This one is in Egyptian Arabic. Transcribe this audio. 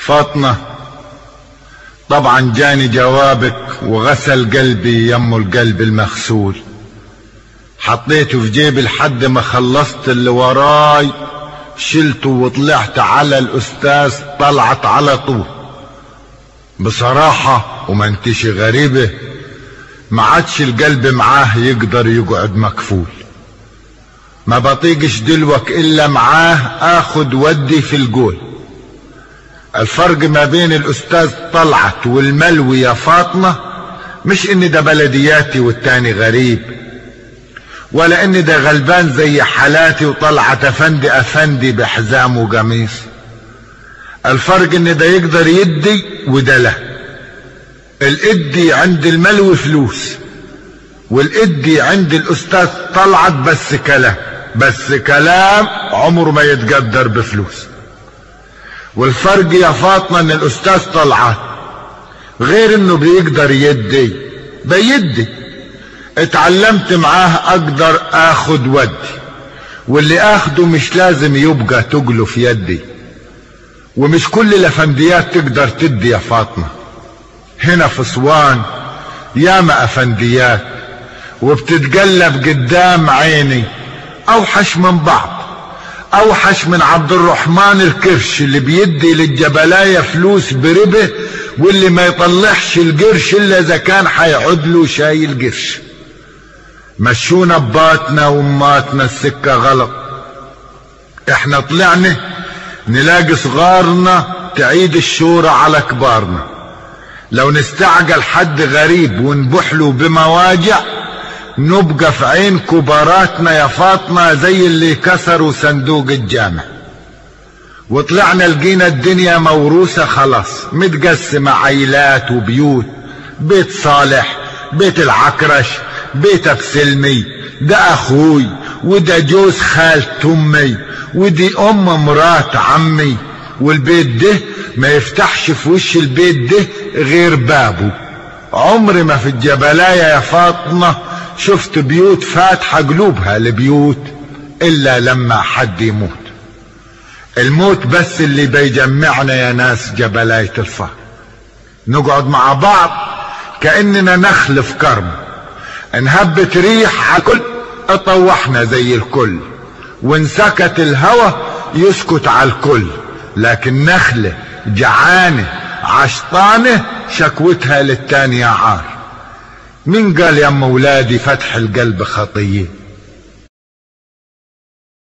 فاطمة طبعا جاني جوابك وغسل قلبي يم القلب المغسول حطيته في جيبي لحد ما خلصت اللي وراي شلته وطلعت على الاستاذ طلعت على طول بصراحة وما انتش غريبة ما عادش القلب معاه يقدر يقعد مكفول ما بطيقش دلوك الا معاه اخد ودي في الجول الفرق ما بين الاستاذ طلعت والملوي يا فاطمة مش ان ده بلدياتي والتاني غريب ولا ان ده غلبان زي حالاتي وطلعت افندي افندي بحزام وقميص الفرق ان ده يقدر يدي وده لا الادي عند الملوي فلوس والادي عند الاستاذ طلعت بس كلام بس كلام عمره ما يتقدر بفلوس والفرق يا فاطمة ان الاستاذ طلعت غير انه بيقدر يدي بيدي اتعلمت معاه اقدر اخد ودي واللي اخده مش لازم يبقى تجله في يدي ومش كل الافنديات تقدر تدي يا فاطمة هنا في اسوان ياما افنديات وبتتقلب قدام عيني اوحش من بعض اوحش من عبد الرحمن الكرش اللي بيدي للجبلاية فلوس بربه واللي ما يطلعش القرش الا اذا كان حيعود له شايل قرش مشونا بباتنا واماتنا السكة غلط احنا طلعنا نلاقي صغارنا تعيد الشورى على كبارنا لو نستعجل حد غريب ونبحله بمواجع نبقى في عين كباراتنا يا فاطمة زي اللي كسروا صندوق الجامع وطلعنا لقينا الدنيا موروثة خلاص متقسمة عيلات وبيوت بيت صالح بيت العكرش بيت بسلمي ده اخوي وده جوز خالة امي ودي ام مرات عمي والبيت ده ما يفتحش في وش البيت ده غير بابه عمري ما في الجبلاية يا فاطمة شفت بيوت فاتحة قلوبها لبيوت الا لما حد يموت الموت بس اللي بيجمعنا يا ناس جبلاية الفار نقعد مع بعض كأننا نخل في كرم انهبت ريح على كل اطوحنا زي الكل وان سكت الهوى يسكت على الكل لكن نخلة جعانة عشطانة شكوتها للتانية عار مين قال يا ام ولادي فتح القلب خطيه